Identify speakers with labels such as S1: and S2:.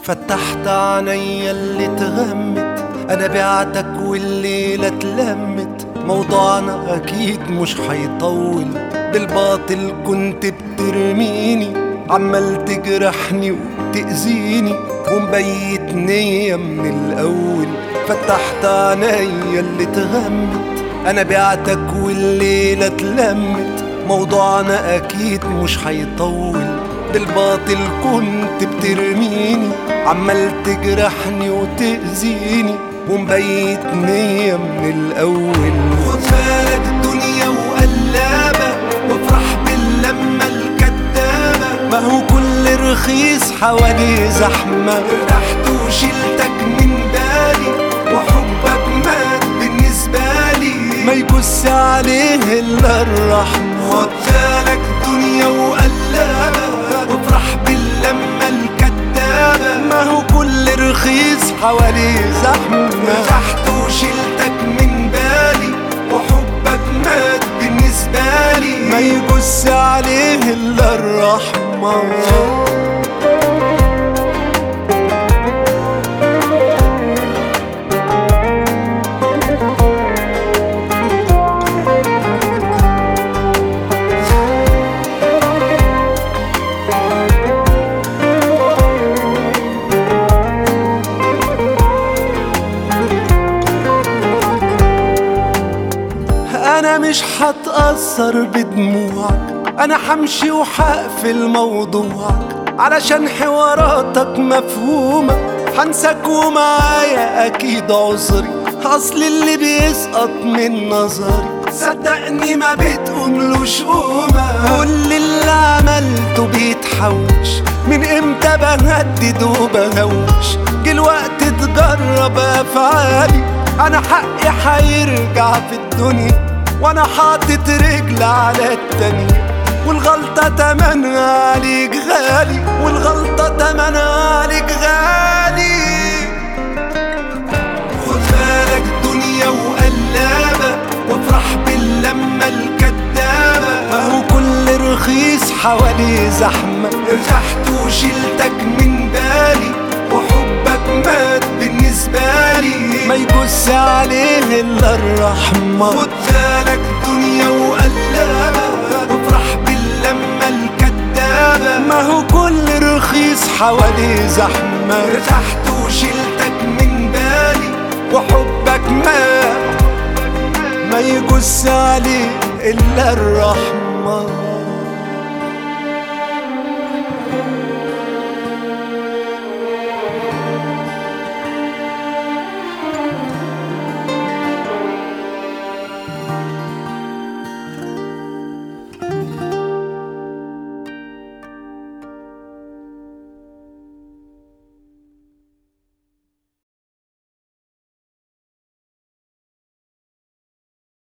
S1: فتحت عينيا اللي اتغمت انا بعتك والليلة اتلمت موضوعنا اكيد مش هيطول بالباطل كنت بترميني عمال تجرحني وتأذيني ومبيت نية من الأول فتحت عينيا اللي اتغمت أنا بعتك والليلة اتلمت موضوعنا أكيد مش هيطول بالباطل كنت بترميني عمال تجرحني وتأذيني ومبيت نية من الأول خد بالك الدنيا وقلابة وافرح باللمة الكدابة ما هو كل رخيص حوالي زحمة ارتحت وشلتك من بالي وحبك مات بالنسبة لي ما يبص عليه إلا الرحمة خد بالك الدنيا وقلابة وافرح باللمة الكدابة ما هو كل رخيص حوالي زحمة ارتحت وشلتك من بالي وحبك مات بالنسبة لي ما يبص عليه إلا الرحمة انا مش هتأثر بدموعك انا حمشي وحقفل موضوعك علشان حواراتك مفهومة حنساك ومعايا اكيد عذري اصل اللي بيسقط من نظري صدقني ما بتقوملوش قومة كل اللي عملته بيتحوش من امتى بهدد وبهوش جه الوقت تجرب افعالي انا حقي حيرجع في الدنيا وانا حاطط رجل على التانية والغلطة تمنها عليك غالي والغلطة تمنها عليك غالي خد بالك دنيا وقلابة وافرح باللمة الكدابة ما هو كل رخيص حوالي زحمة ارتحت وشلتك من بالي وحبك مات بالنسبة لي ما يبص عليه إلا الرحمة خد بالك دنيا وقلابة وافرح باللمة الكدابة ما هو كل رخيص حوالي زحمة ارتحت وشلتك من بالي وحبك مات ما يجوز عليه إلا الرحمة